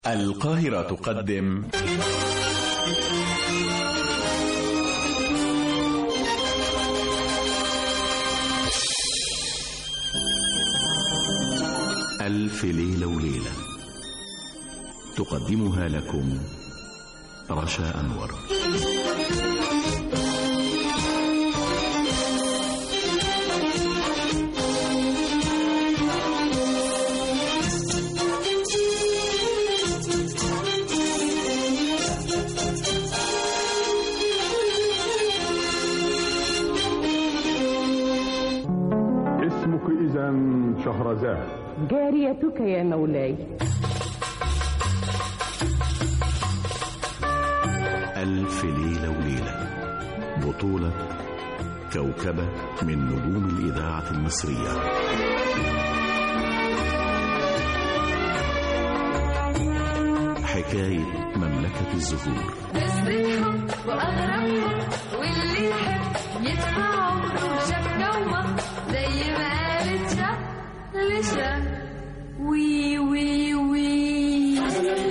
القاهرة تقدم ألف ليلة وليلة تقدمها لكم رشا أنور اسمك إذا شهرزاد جاريتك يا مولاي ألف ليلة وليلة بطولة كوكبة من نجوم الإذاعة المصرية حكاية مملكة الزهور قصتهم وأغربهم واللي يحب يدفع عمره شاف جوه زي ما قالت شاف لشا وي وي وي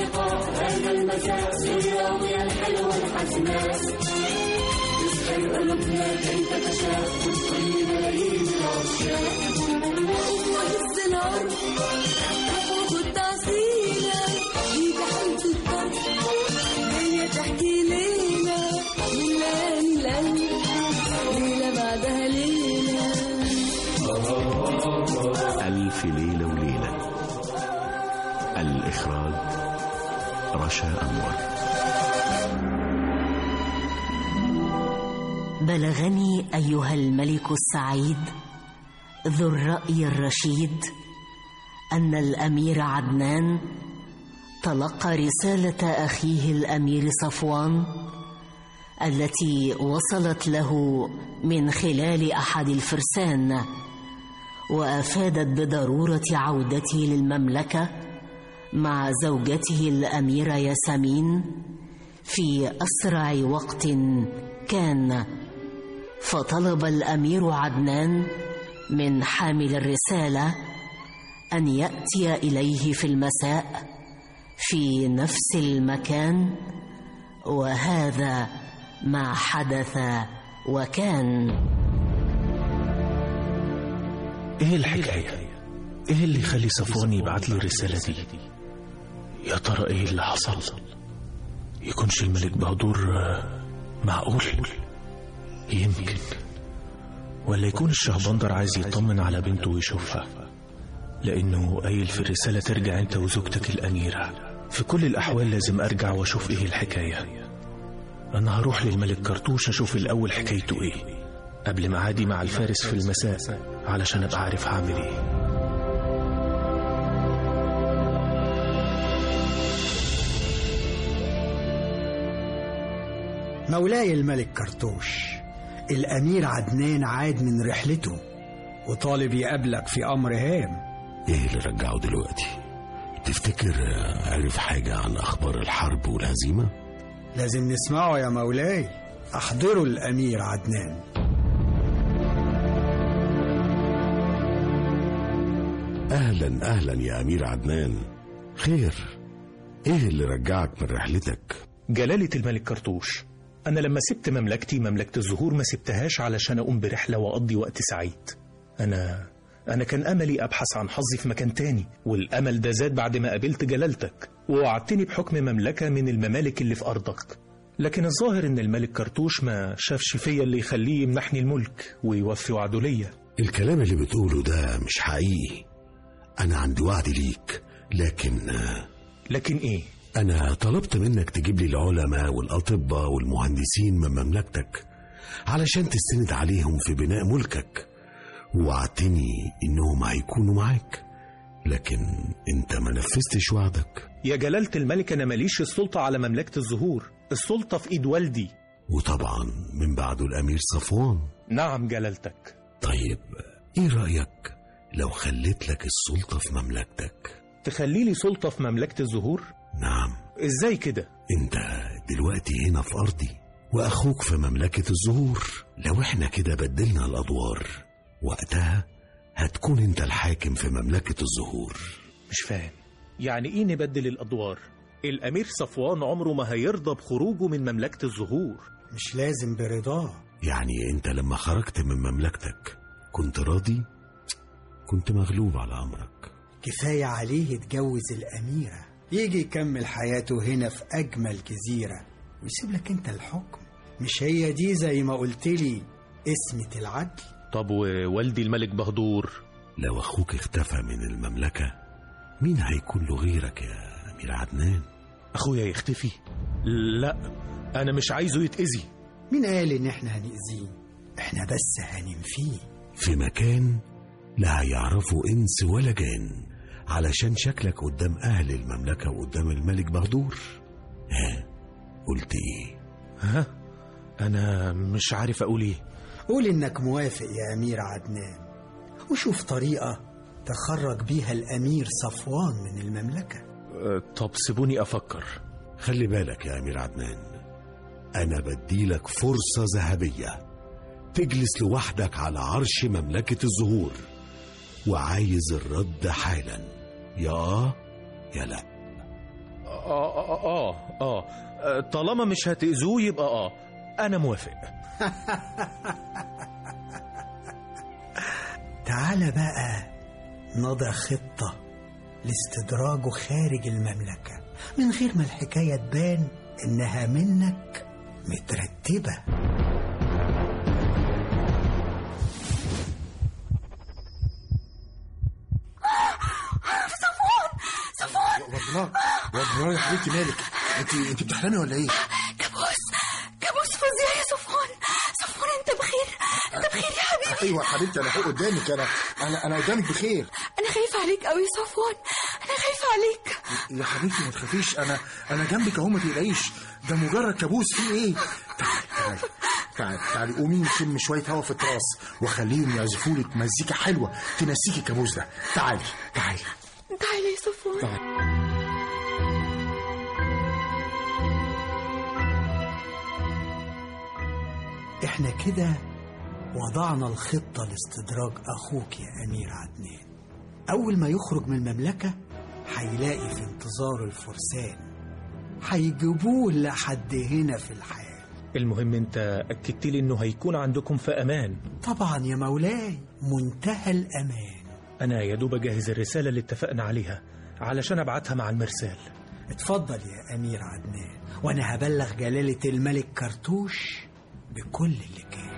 الزنار وكنت أصيلة دي تحت الطرف هي تحكي ليلة ليلة ليلة ليلة بعدها ليلة ألف ليلة وليلة الإخراج رشا أنور بلغني ايها الملك السعيد ذو الراي الرشيد ان الامير عدنان تلقى رساله اخيه الامير صفوان التي وصلت له من خلال احد الفرسان وافادت بضروره عودته للمملكه مع زوجته الاميره ياسمين في اسرع وقت كان فطلب الامير عدنان من حامل الرساله ان ياتي اليه في المساء في نفس المكان وهذا ما حدث وكان ايه الحكاية؟ ايه اللي يخلي صفوان يبعت لي الرسالة دي؟ يا ترى ايه اللي حصل؟ يكونش الملك بهدور آه، معقول؟ يمكن ولا يكون الشهبندر عايز يطمن على بنته ويشوفها لأنه قايل في الرسالة ترجع أنت وزوجتك الأميرة في كل الأحوال لازم أرجع وأشوف إيه الحكاية أنا هروح للملك كرتوش أشوف الأول حكايته إيه قبل ميعادي مع الفارس في المساء علشان أبقى عارف هعمل إيه مولاي الملك كرتوش الأمير عدنان عاد من رحلته وطالب يقابلك في أمر هام ايه اللي رجعه دلوقتي تفتكر آه، عرف حاجة عن أخبار الحرب والهزيمة؟ لازم نسمعه يا مولاي أحضروا الأمير عدنان أهلا أهلا يا أمير عدنان خير ايه اللي رجعك من رحلتك؟ جلالة الملك كرتوش أنا لما سبت مملكتي مملكة الزهور ما سبتهاش علشان أقوم برحلة وأقضي وقت سعيد أنا أنا كان أملي أبحث عن حظي في مكان تاني والأمل ده زاد بعد ما قابلت جلالتك ووعدتني بحكم مملكة من الممالك اللي في أرضك لكن الظاهر إن الملك كرتوش ما شافش فيا اللي يخليه يمنحني الملك ويوفي وعده ليا الكلام اللي بتقوله ده مش حقيقي أنا عندي وعد ليك لكن آه، لكن إيه؟ أنا طلبت منك تجيب لي العلماء والأطباء والمهندسين من مملكتك علشان تستند عليهم في بناء ملكك ووعدتني إنهم هيكونوا معاك لكن أنت ما نفذتش وعدك يا جلالة الملك أنا ماليش السلطة على مملكة الزهور السلطة في إيد والدي وطبعا من بعده الأمير صفوان نعم جلالتك طيب إيه رأيك لو خليت لك السلطة في مملكتك تخلي لي سلطة في مملكة الزهور؟ نعم إزاي كده؟ انت دلوقتي هنا في أرضي وأخوك في مملكة الزهور لو احنا كده بدلنا الأدوار وقتها هتكون انت الحاكم في مملكة الزهور مش فاهم يعني ايه نبدل الادوار الأمير صفوان عمره ما هيرضى بخروجه من مملكة الزهور مش لازم برضاه يعني انت لما خرجت من مملكتك كنت راضي كنت مغلوب على امرك كفاية عليه يتجوز الأميرة يجي يكمل حياته هنا في أجمل جزيرة ويسيب لك أنت الحكم مش هي دي زي ما قلت لي اسمة العدل طب ووالدي الملك بهدور لو اخوك اختفى من المملكة مين هيكون له غيرك يا امير عدنان أخويا يختفي لا أنا مش عايزه يتأذي مين قال إن إحنا هنأذيه إحنا بس هننفيه في مكان لا هيعرفوا انس ولا جان علشان شكلك قدام اهل المملكة وقدام الملك بهدور ها قلت ايه ها أنا مش عارف أقول إيه قول إنك موافق يا أمير عدنان وشوف طريقة تخرج بيها الأمير صفوان من المملكة أه، طب سيبوني أفكر خلي بالك يا امير عدنان انا بديلك فرصة ذهبية تجلس لوحدك على عرش مملكة الزهور وعايز الرد حالا يا اه يا لا آه آه آه, آه, آه طالما مش هتأذوه يبقى آه أنا موافق تعال بقى نضع خطة لاستدراجه خارج المملكة من غير ما الحكاية تبان إنها منك مترتبة وردنار وردنار يا حبيبتي مالك انت انت بتحلمي ولا ايه كابوس كابوس فظيع يا صفوان صفوان انت بخير انت بخير يا حبيبي ايوه يا حبيبتي انا فوق قدامك انا انا انا قدامك بخير انا خايفه عليك قوي يا صفوان انا خايفه عليك يا حبيبتي ما تخافيش انا انا جنبك اهو ما تقلقيش ده مجرد كابوس فيه ايه تعالي تعالي تعالي تعالي قومي نشم شويه هوا في التراس وخليهم يعزفوا لك مزيكا حلوه تنسيكي الكابوس ده تعالي تعالي تعالى يا صفوان تعالي إحنا كده وضعنا الخطة لاستدراج أخوك يا أمير عدنان أول ما يخرج من المملكة هيلاقي في انتظاره الفرسان هيجيبوه لحد هنا في الحال المهم أنت أكدت لي إنه هيكون عندكم في أمان طبعا يا مولاي منتهى الأمان أنا يا دوب أجهز الرسالة اللي اتفقنا عليها علشان أبعتها مع المرسال اتفضل يا أمير عدنان وأنا هبلغ جلالة الملك كرتوش بكل اللي كان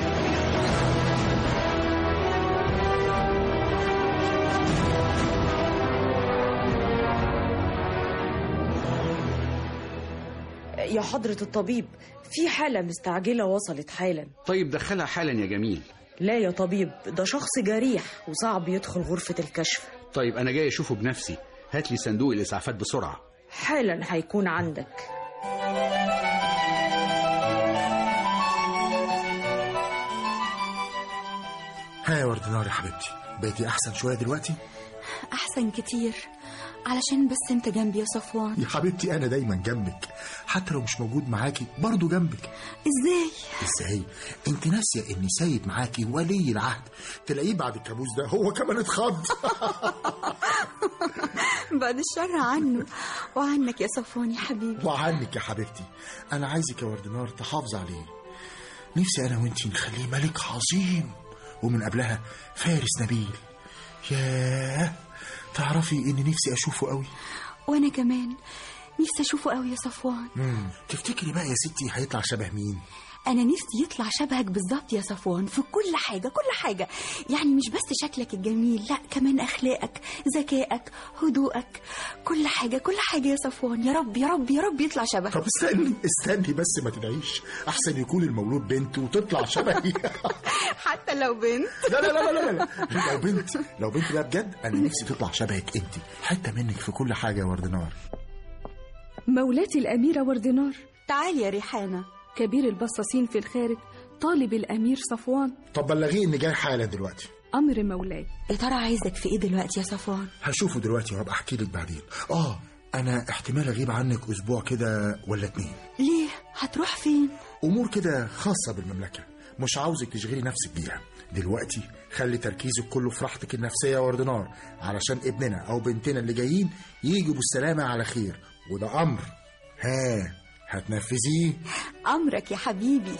يا حضرة الطبيب في حالة مستعجلة وصلت حالا طيب دخلها حالا يا جميل لا يا طبيب ده شخص جريح وصعب يدخل غرفة الكشف طيب أنا جاي أشوفه بنفسي هات لي صندوق الإسعافات بسرعة حالا هيكون عندك ها يا وردنار يا حبيبتي بقيتي احسن شويه دلوقتي أحسن كتير علشان بس أنت جنبي يا صفوان يا حبيبتي انا دايما جنبك حتى لو مش موجود معاكي برضه جنبك إزاي؟ ازاي انت ناسيه ان سيد معاكي ولي العهد تلاقيه بعد الكابوس ده هو كمان اتخض بعد الشر عنه وعنك يا صفوان يا حبيبي وعنك يا حبيبتي انا عايزك يا وردنار تحافظ عليه نفسي انا وانتي نخليه ملك عظيم ومن قبلها فارس نبيل ياه تعرفي ان نفسي اشوفه قوي وأنا كمان نفسي أشوفه قوي يا صفوان مم. تفتكري بقى يا ستي هيطلع شبه مين أنا نفسي يطلع شبهك بالظبط يا صفوان في كل حاجة كل حاجة يعني مش بس شكلك الجميل لا كمان أخلاقك ذكائك هدوءك كل حاجة كل حاجة يا صفوان يا رب يا رب يا رب يطلع شبهك طب استني استني بس ما تدعيش احسن يكون المولود بنت وتطلع شبهي حتى لو بنت لا لا لا لا لا لا لو بنت لو بنت بقى بجد انا نفسي تطلع شبهك انت حته منك في كل حاجه يا وردنار مولاتي الأميرة وردنار تعالي يا ريحانة كبير البصاصين في الخارج طالب الأمير صفوان طب بلغيه اني جاي حالا دلوقتي أمر مولاي يا ترى عايزك في إيه دلوقتي يا صفوان هشوفه دلوقتي وهبقى احكي لك بعدين اه انا احتمال اغيب عنك اسبوع كده ولا اتنين ليه هتروح فين امور كده خاصه بالمملكه مش عاوزك تشغلي نفسك بيها دلوقتي خلي تركيزك كله في راحتك النفسيه يا وردنار علشان ابننا او بنتنا اللي جايين يجوا بالسلامه على خير وده أمر ها هتنفذيه أمرك يا حبيبي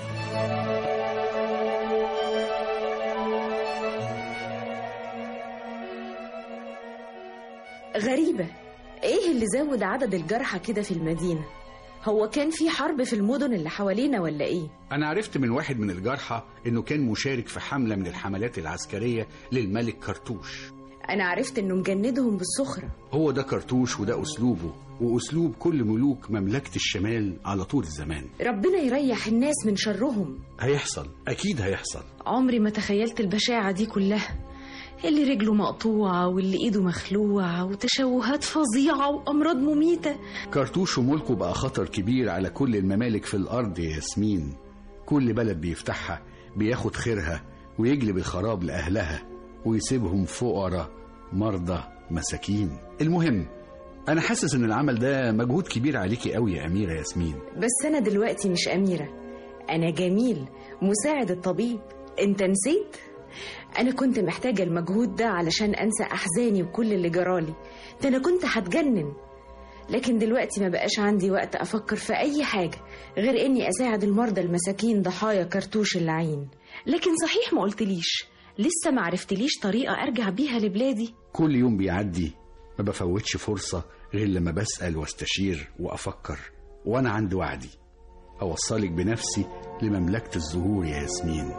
غريبة ايه اللي زود عدد الجرحى كده في المدينة هو كان في حرب في المدن اللي حوالينا ولا ايه أنا عرفت من واحد من الجرحى إنه كان مشارك في حملة من الحملات العسكرية للملك كرتوش انا عرفت انه مجندهم بالسخرة هو ده كرتوش وده أسلوبه وأسلوب كل ملوك مملكة الشمال على طول الزمان ربنا يريح الناس من شرهم هيحصل أكيد هيحصل عمري ما تخيلت البشاعة دي كلها اللي رجله مقطوعة واللي ايده مخلوعة وتشوهات فظيعة وأمراض مميتة كرتوش وملكه بقى خطر كبير على كل الممالك في الأرض يا ياسمين كل بلد بيفتحها بياخد خيرها ويجلب الخراب لأهلها ويسيبهم فقراء مرضى مساكين المهم أنا حاسس إن العمل ده مجهود كبير عليكي قوي يا أميرة ياسمين بس أنا دلوقتي مش أميرة أنا جميل مساعد الطبيب أنت نسيت؟ أنا كنت محتاجة المجهود ده علشان أنسى أحزاني وكل اللي جرالي ده أنا كنت هتجنن لكن دلوقتي ما بقاش عندي وقت أفكر في أي حاجة غير إني أساعد المرضى المساكين ضحايا كرتوش اللعين لكن صحيح ما قلتليش لسه ما عرفتليش طريقة أرجع بيها لبلادي كل يوم بيعدي ما بفوتش فرصة غير لما بسأل واستشير وأفكر وأنا عندي وعدي أوصلك بنفسي لمملكة الزهور يا ياسمين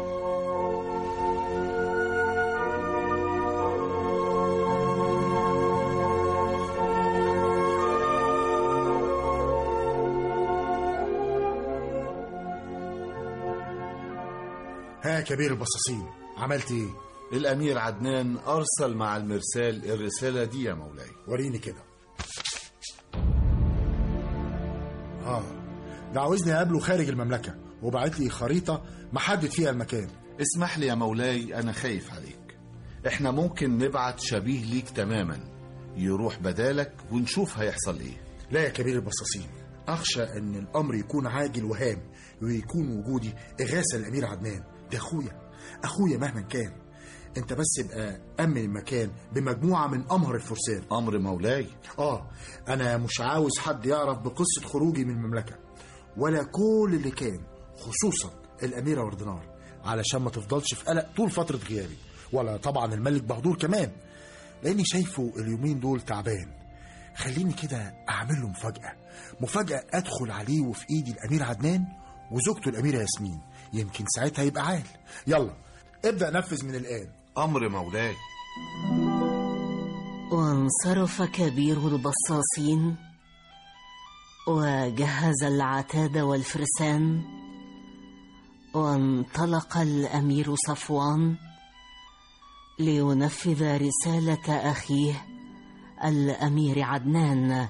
ها كبير البصاصين عملت ايه الأمير عدنان أرسل مع المرسال الرسالة دي يا مولاي وريني كده اه ده عاوزني اقابله خارج المملكة وبعت لي خريطة محدد فيها المكان اسمح لي يا مولاي أنا خايف عليك احنا ممكن نبعت شبيه ليك تماما يروح بدالك ونشوف هيحصل ايه لا يا كبير البصاصين اخشى ان الامر يكون عاجل وهام ويكون وجودي اغاثه للامير عدنان ده اخويا اخويا مهما كان انت بس ابقى امن المكان بمجموعه من امهر الفرسان امر مولاي اه انا مش عاوز حد يعرف بقصه خروجي من المملكه ولا كل اللي كان خصوصا الاميره وردنار علشان ما تفضلش في قلق طول فتره غيابي ولا طبعا الملك بهدور كمان لاني شايفه اليومين دول تعبان خليني كده اعمل له مفاجاه مفاجاه ادخل عليه وفي ايدي الامير عدنان وزوجته الاميره ياسمين يمكن ساعتها يبقى عال يلا ابدا نفذ من الان امر مولاي وانصرف كبير البصاصين وجهز العتاد والفرسان وانطلق الامير صفوان لينفذ رساله اخيه الامير عدنان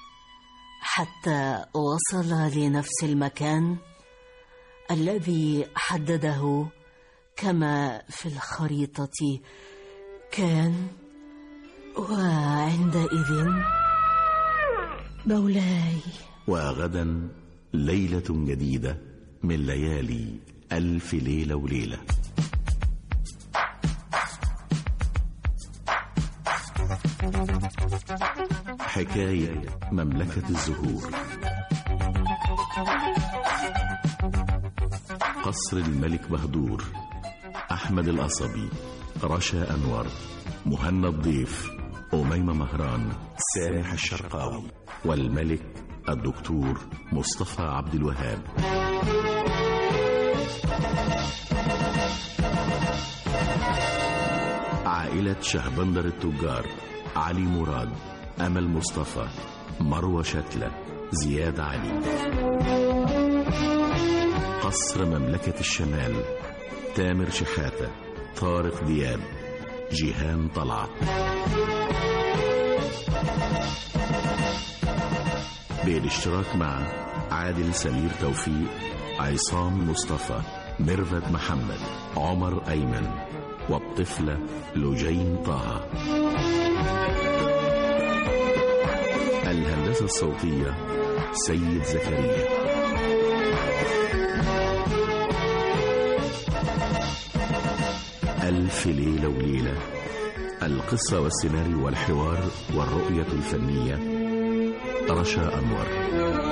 حتى وصل لنفس المكان الذي حدده كما في الخريطه كان وعندئذ مولاي وغدا ليلة جديدة من ليالي ألف ليلة وليلة حكاية مملكة الزهور قصر الملك بهدور أحمد القصبي رشا أنور مهنا الضيف أميمة مهران سامح الشرقاوي والملك الدكتور مصطفى عبد الوهاب عائلة شهبندر التجار علي مراد أمل مصطفى مروة شتلة زياد علي قصر مملكة الشمال تامر شحاتة طارق دياب جيهان طلعت بالاشتراك مع عادل سمير توفيق عصام مصطفى ميرفت محمد عمر أيمن والطفلة لجين طه الهندسة الصوتية سيد زكريا ألف ليلة وليلة القصة والسيناريو والحوار والرؤية الفنية رشا أنور